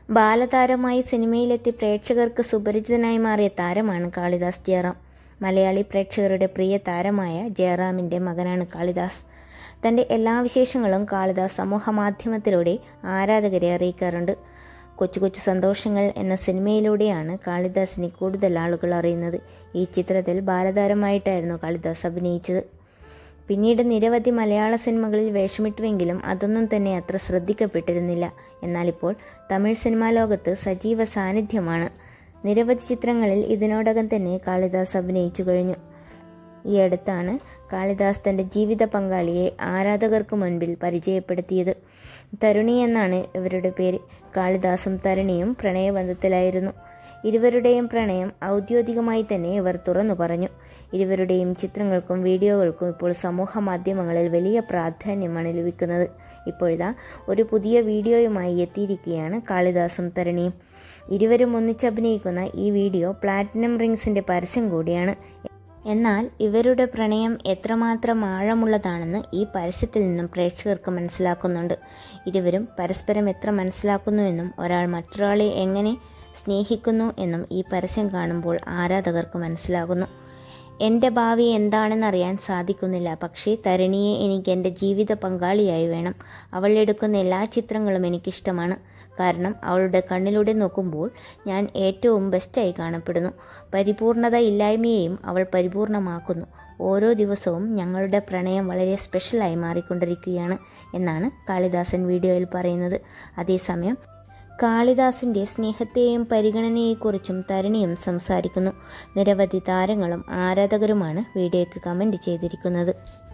ബാലതാരമായി സിനിമയിലെത്തി പ്രേക്ഷകർക്ക് സുപരിചിതനായി മാറിയ താരമാണ് കാളിദാസ് ജയറാം മലയാളി പ്രേക്ഷകരുടെ പ്രിയ താരമായ ജയറാമിൻ്റെ മകനാണ് കാളിദാസ് തൻ്റെ എല്ലാ വിശേഷങ്ങളും കാളിദാസ് സമൂഹമാധ്യമത്തിലൂടെ ആരാധകരെ അറിയിക്കാറുണ്ട് കൊച്ചു കൊച്ചു സന്തോഷങ്ങൾ എന്ന സിനിമയിലൂടെയാണ് കാളിദാസിനെ കൂടുതൽ ആളുകൾ അറിയുന്നത് ഈ ചിത്രത്തിൽ ബാലതാരമായിട്ടായിരുന്നു കാളിദാസ് അഭിനയിച്ചത് പിന്നീട് നിരവധി മലയാള സിനിമകളിൽ വേഷമിട്ടുവെങ്കിലും അതൊന്നും തന്നെ അത്ര ശ്രദ്ധിക്കപ്പെട്ടിരുന്നില്ല എന്നാലിപ്പോൾ തമിഴ് സിനിമാ ലോകത്ത് സജീവ സാന്നിധ്യമാണ് നിരവധി ചിത്രങ്ങളിൽ ഇതിനോടകം തന്നെ കാളിദാസ് അഭിനയിച്ചു കഴിഞ്ഞു ഈ അടുത്താണ് കാളിദാസ് തൻ്റെ ജീവിത പങ്കാളിയെ ആരാധകർക്ക് മുൻപിൽ പരിചയപ്പെടുത്തിയത് തരുണി എന്നാണ് ഇവരുടെ പേര് കാളിദാസും തരുണിയും പ്രണയബന്ധത്തിലായിരുന്നു ഇരുവരുടെയും പ്രണയം ഔദ്യോഗികമായി തന്നെ ഇവർ തുറന്നു പറഞ്ഞു ഇരുവരുടെയും ചിത്രങ്ങൾക്കും വീഡിയോകൾക്കും ഇപ്പോൾ സമൂഹ മാധ്യമങ്ങളിൽ വലിയ പ്രാധാന്യമാണ് ലഭിക്കുന്നത് ഇപ്പോഴിതാ ഒരു പുതിയ വീഡിയോയുമായി എത്തിയിരിക്കുകയാണ് കാളിദാസും തരുണിയും ഇരുവരും ഒന്നിച്ചഭിനയിക്കുന്ന ഈ വീഡിയോ പ്ലാറ്റിനം റിങ്സിന്റെ പരസ്യം കൂടിയാണ് എന്നാൽ ഇവരുടെ പ്രണയം എത്രമാത്രം ആഴമുള്ളതാണെന്ന് ഈ പരസ്യത്തിൽ നിന്നും പ്രേക്ഷകർക്ക് മനസ്സിലാക്കുന്നുണ്ട് ഇരുവരും പരസ്പരം എത്ര മനസ്സിലാക്കുന്നുവെന്നും ഒരാൾ മറ്റൊരാളെ എങ്ങനെ സ്നേഹിക്കുന്നു എന്നും ഈ പരസ്യം കാണുമ്പോൾ ആരാധകർക്ക് മനസ്സിലാകുന്നു എൻ്റെ ഭാവി എന്താണെന്നറിയാൻ സാധിക്കുന്നില്ല പക്ഷേ തരുണിയെ എനിക്ക് എൻ്റെ ജീവിത പങ്കാളിയായി വേണം അവൾ എടുക്കുന്ന എല്ലാ ചിത്രങ്ങളും എനിക്കിഷ്ടമാണ് കാരണം അവളുടെ കണ്ണിലൂടെ നോക്കുമ്പോൾ ഞാൻ ഏറ്റവും ബെസ്റ്റായി കാണപ്പെടുന്നു പരിപൂർണത ഇല്ലായ്മയെയും അവൾ പരിപൂർണമാക്കുന്നു ഓരോ ദിവസവും ഞങ്ങളുടെ പ്രണയം വളരെ സ്പെഷ്യലായി മാറിക്കൊണ്ടിരിക്കുകയാണ് എന്നാണ് കാളിദാസൻ വീഡിയോയിൽ പറയുന്നത് അതേസമയം കാളിദാസിന്റെ സ്നേഹത്തെയും പരിഗണനയെക്കുറിച്ചും തരുണിയും സംസാരിക്കുന്നു നിരവധി താരങ്ങളും ആരാധകരുമാണ് വീഡിയോയ്ക്ക് കമന്റ് ചെയ്തിരിക്കുന്നത്